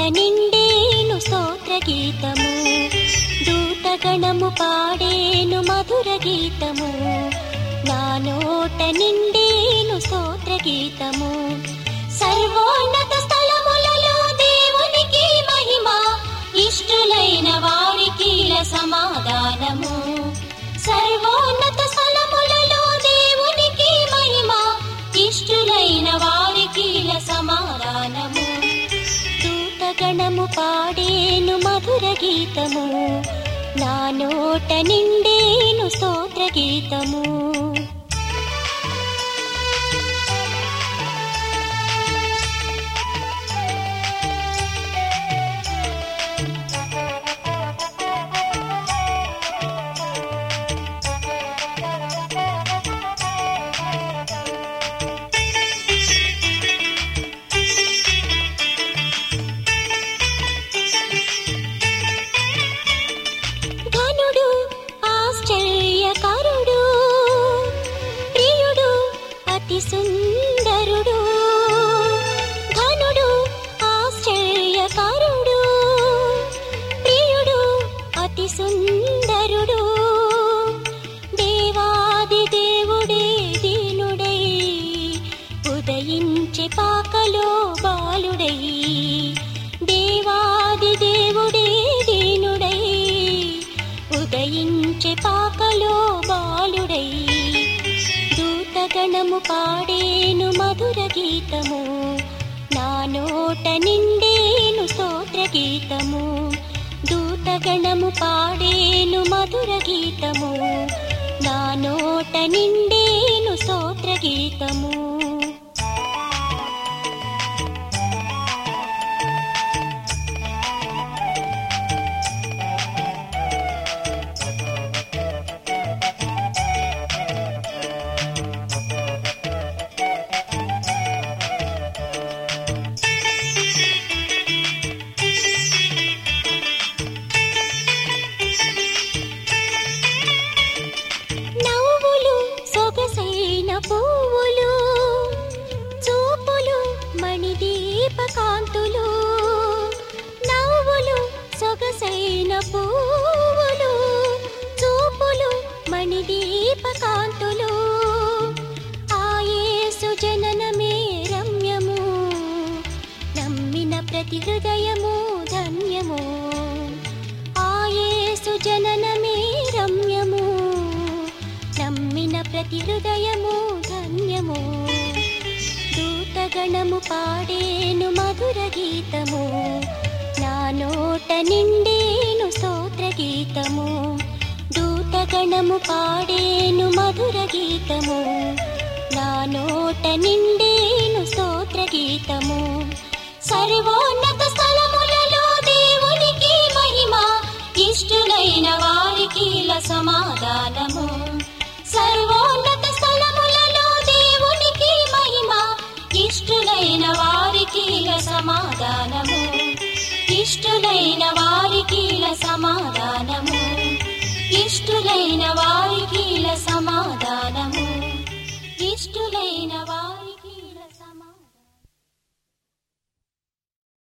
నిండేను స్తోత్ర గీతము దూతగణము పాడేను మధుర గీతము నా నోట నిండేను స్తోత్ర గీతము సర్వోన్నత స్థలములలో దేవునికి మహిమ ఇష్టులైన వారికి సమాధానము సర్వోన్నత స్థలములలో దేవునికి మహిమ ఇష్టులైన వారికి సమాధానము దూతగణము పాడేను మధుర గీతము నా నోట నిండేను స్తోత్ర గీతము ఘనుడు ఆశ్చర్యకరుడు ప్రియుడు అతి సుందరుడు ఘనుడు ఆశ్చర్యకరుడు ప్రియుడు అతి సుందరుడు దేవాది దేవుడే దీనుడై ఉదయించే పాకలో బాలుడై దేవాది దేవుడే దీనుడై ఉదయించే పాకలో బాలుడై దూతగణము పాడేను మధుర గీతము నా నోట నిండేను స్తోత్ర గీతము దూతగణము పాడేను మధుర గీతము నా నోట నిండేను స్తోత్ర గీతము నవ్వులు సొగసైన పువ్వులు చూపులు మణిదీపకాంతులు నవ్వులు సొగసైన పువ్వులు చూపులు మణిదీపకాంతులు ఆయేసు జననమే రమ్యము నమ్మిన ప్రతి హృదయము ధన్యము ఆయేసు జననమే రమ్యము నమ్మిన ప్రతి హృదయము ధన్యము దూతగణము పాడేను మధుర గీతము నా నోట నిండేను స్తోత్ర గీతము దూతగణము పాడేను మధుర గీతము నా నోట నిండేను స్తోత్ర గీతము సర్వోన్నత స్థలములలో దేవునికి మహిమ ఇష్టులైన వారికి సమాధానము సర్వోన్నత స్థలములలో దేవునికి మహిమ ఇష్టులైన వారికి సమాధానము ఇష్టులైన వారి